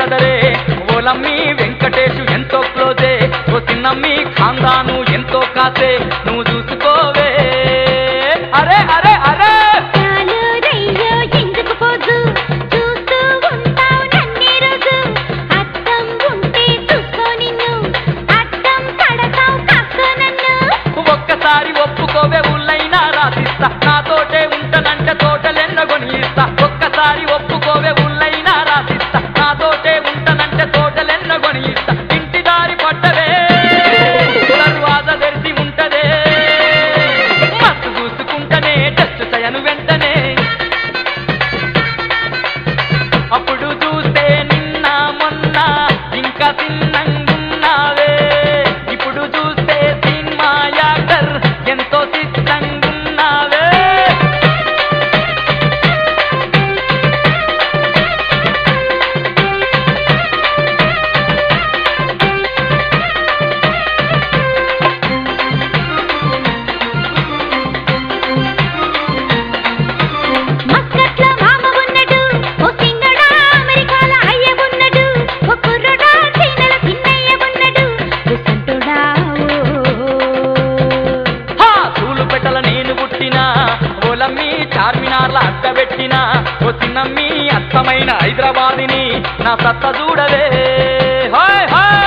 బ్రదరే ఓలమ్మి వెంకటేషు ఎంతో క్లోజే ఓ చిన్నమ్మి ఖాందాను ఎంతో కాసే నువ్వు చూసుకోవే అరే అరే అరే చాలు రయ్యో ఎందుకు పోదు చూస్తూ ఉంటావు నన్నే రోజు అద్దం ఉంటే చూసుకో నిన్ను అద్దం కడతావు కాస్త నన్ను ఒక్కసారి ఒప్పుకోవే ఉల్లైనా రాసిస్తా నాతోటే ఉంటనంటే తోటలెన్నగొని ఇస్తా ఒక్కసారి ఒప్పుకోవే ఉల్లైనా రాసిస్తా నాతోటే ఉంటనంటే తోటలెన్నగొని ఇస్తా ఇంటి దారి పట్టవే దర్వాజ తెరిచి ఉంటదే మస్తు చూసుకుంటనే టచ్ చేయను వెంటనే అప్పుడు చూస్తే నిన్న మొన్న ఇంకా తిన్నంగున్నావే ఇప్పుడు చూస్తే సినిమా యాక్టర్ ఎంతో సిద్ధంగున్నావే మస్కట్లో మామ ఉన్నడు ఓ సింగడా అమెరికాల అయ్య ఉన్నడు ఓ కుర్రడా చైనల చిన్నయ్య ఉన్నడు రుసంటుడా హా సూలు పెట్టల నేను పుట్టినా ఓలమ్మి చార్మినార్ల అడ్డబెట్టిన ఓ చిన్నమ్మి అత్తమైన హైదరాబాదిని నా సత్త చూడవే హాయ్ హాయ్